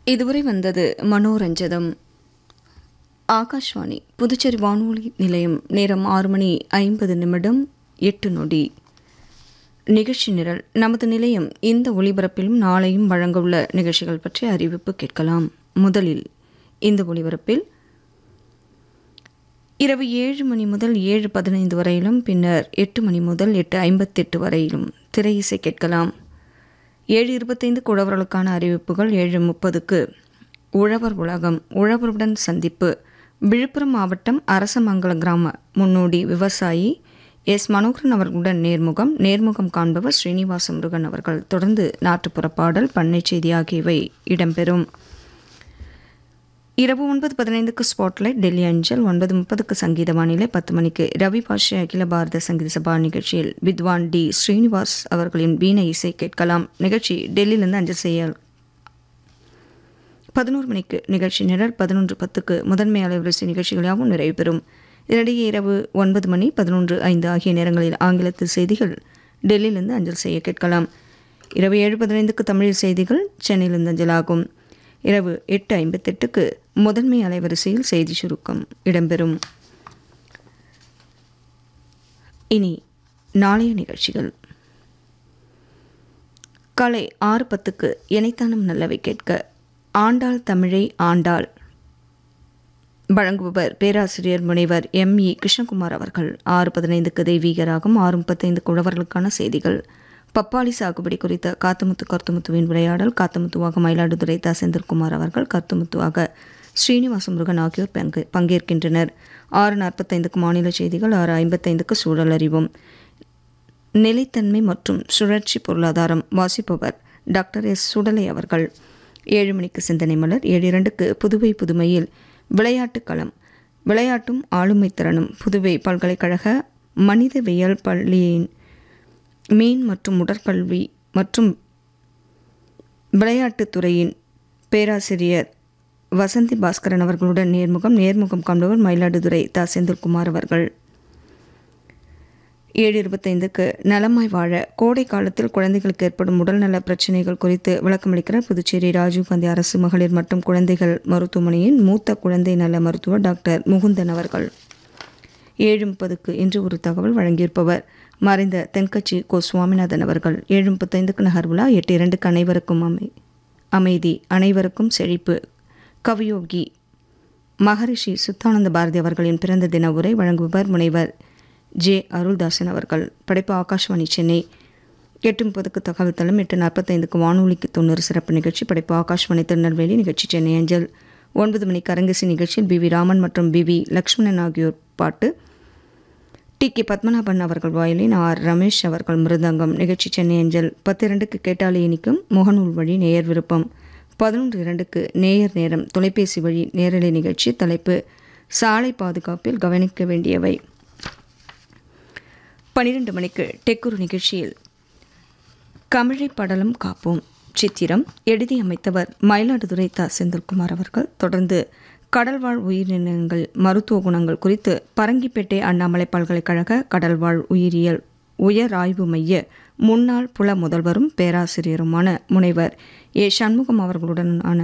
இதுவரை வந்தது மனோரஞ்சதம் ஆகாஷ்வாணி புதுச்சேரி வானொலி நிலையம் நேரம் ஆறு மணி ஐம்பது நிமிடம் எட்டு நொடி நிகழ்ச்சி நிரல் நமது நிலையம் இந்த ஒளிபரப்பிலும் நாளையும் வழங்க உள்ள நிகழ்ச்சிகள் பற்றிய அறிவிப்பு கேட்கலாம் முதலில் இந்த ஒளிபரப்பில் இரவு ஏழு மணி முதல் ஏழு பதினைந்து வரையிலும் பின்னர் எட்டு மணி முதல் எட்டு ஐம்பத்தெட்டு வரையிலும் திரை இசை கேட்கலாம் ஏழு இருபத்தைந்து குழவர்களுக்கான அறிவிப்புகள் ஏழு முப்பதுக்கு உழவர் உலகம் உழவருடன் சந்திப்பு விழுப்புரம் மாவட்டம் அரசமங்கலம் கிராம முன்னோடி விவசாயி எஸ் மனோகரன் அவர்களுடன் நேர்முகம் நேர்முகம் காண்பவர் ஸ்ரீனிவாச முருகன் அவர்கள் தொடர்ந்து நாட்டுப்புற பாடல் பண்ணை செய்தி ஆகியவை இடம்பெறும் இரவு ஒன்பது பதினைந்துக்கு ஸ்பாட்லைட் டெல்லி அஞ்சல் ஒன்பது முப்பதுக்கு சங்கீத வானிலை பத்து மணிக்கு ரவி பாஷை அகில பாரத சங்கீத சபா நிகழ்ச்சியில் வித்வான் டி ஸ்ரீனிவாஸ் அவர்களின் வீணை இசை கேட்கலாம் நிகழ்ச்சி டெல்லியிலிருந்து அஞ்சல் செய்ய பதினோரு மணிக்கு நிகழ்ச்சி நிரல் பதினொன்று பத்துக்கு முதன்மை அலைவரிசை நிகழ்ச்சிகளாகவும் நிறைவு பெறும் இதனிடையே இரவு ஒன்பது மணி பதினொன்று ஐந்து ஆகிய நேரங்களில் ஆங்கிலத்தில் செய்திகள் டெல்லியிலிருந்து அஞ்சல் செய்ய கேட்கலாம் இரவு ஏழு பதினைந்துக்கு தமிழ் செய்திகள் சென்னையிலிருந்து அஞ்சலாகும் இரவு எட்டு ஐம்பத்தெட்டுக்கு முதன்மை அலைவரிசையில் செய்தி சுருக்கம் இடம்பெறும் இனி நாளைய நிகழ்ச்சிகள் காலை ஆறு பத்துக்கு இணைத்தானம் நல்லவை கேட்க ஆண்டாள் தமிழை ஆண்டாள் வழங்குபவர் பேராசிரியர் முனைவர் எம் இ கிருஷ்ணகுமார் அவர்கள் ஆறு பதினைந்துக்கு தெய்வீகராகும் ஆறு முப்பத்தைந்து குழவர்களுக்கான செய்திகள் பப்பாளி சாகுபடி குறித்த காத்தமுத்து கருத்துமுத்துவின் உரையாடல் காத்தமுத்துவாக மயிலாடுதுறை த செந்தில்குமார் அவர்கள் கருத்துமுத்துவாக ஸ்ரீனிவாச முருகன் ஆகியோர் பங்கு பங்கேற்கின்றனர் ஆறு நாற்பத்தைந்துக்கு மாநில செய்திகள் ஆறு ஐம்பத்தைந்துக்கு சூழல் அறிவோம் நிலைத்தன்மை மற்றும் சுழற்சி பொருளாதாரம் வாசிப்பவர் டாக்டர் எஸ் சுடலை அவர்கள் ஏழு மணிக்கு சிந்தனை மலர் ஏழு இரண்டுக்கு புதுவை புதுமையில் விளையாட்டுக் களம் விளையாட்டும் ஆளுமை திறனும் புதுவை பல்கலைக்கழக மனிதவியல் பள்ளியின் மீன் மற்றும் உடற்கல்வி மற்றும் விளையாட்டுத் துறையின் பேராசிரியர் வசந்தி பாஸ்கரன் அவர்களுடன் நேர்முகம் நேர்முகம் காண்பவர் மயிலாடுதுறை த செந்தில்குமார் அவர்கள் ஏழு இருபத்தைந்துக்கு நலமாய் வாழ கோடை காலத்தில் குழந்தைகளுக்கு ஏற்படும் உடல்நல பிரச்சினைகள் குறித்து விளக்கமளிக்கிறார் புதுச்சேரி ராஜீவ்காந்தி அரசு மகளிர் மற்றும் குழந்தைகள் மருத்துவமனையின் மூத்த குழந்தை நல மருத்துவர் டாக்டர் முகுந்தன் அவர்கள் ஏழு முப்பதுக்கு இன்று ஒரு தகவல் வழங்கியிருப்பவர் மறைந்த தென்கட்சி கோ சுவாமிநாதன் அவர்கள் ஏழு முப்பத்தைந்துக்கு நகர்வுலா எட்டு இரண்டுக்கு அனைவருக்கும் அமை அமைதி அனைவருக்கும் செழிப்பு கவியோகி மகரிஷி சுத்தானந்த பாரதி அவர்களின் பிறந்த தின உரை வழங்குபவர் முனைவர் ஜே அருள்தாசன் அவர்கள் படைப்பு ஆகாஷ்வாணி சென்னை எட்டு முப்பதுக்கு தகவல் தளம் எட்டு நாற்பத்தைந்துக்கு வானொலிக்கு தொண்ணூறு சிறப்பு நிகழ்ச்சி படைப்பு ஆகாஷ்வாணி திருநெல்வேலி நிகழ்ச்சி சென்னை அஞ்சல் ஒன்பது மணிக்கு அரங்கசி நிகழ்ச்சியில் பி வி ராமன் மற்றும் பி வி லக்ஷ்மணன் ஆகியோர் பாட்டு டி கே பத்மநாபன் அவர்கள் வாயிலின் ஆர் ரமேஷ் அவர்கள் மிருதங்கம் நிகழ்ச்சி சென்னை அஞ்சல் பத்து இரண்டுக்கு கேட்டாலே இனிக்கும் முகநூல் வழி நேயர் விருப்பம் பதினொன்று இரண்டுக்கு நேயர் நேரம் தொலைபேசி வழி நேரலை நிகழ்ச்சி தலைப்பு சாலை பாதுகாப்பில் கவனிக்க வேண்டியவை பனிரெண்டு மணிக்கு டெக்குரு நிகழ்ச்சியில் கமிழை படலம் காப்போம் சித்திரம் எழுதி அமைத்தவர் மயிலாடுதுறை த செந்தில்குமார் அவர்கள் தொடர்ந்து கடல்வாழ் உயிரினங்கள் மருத்துவ குணங்கள் குறித்து பரங்கிப்பேட்டை அண்ணாமலை பல்கலைக்கழக கடல்வாழ் உயிரியல் உயர் ஆய்வு மைய முன்னாள் புல முதல்வரும் பேராசிரியருமான முனைவர் ஏ சண்முகம் அவர்களுடனான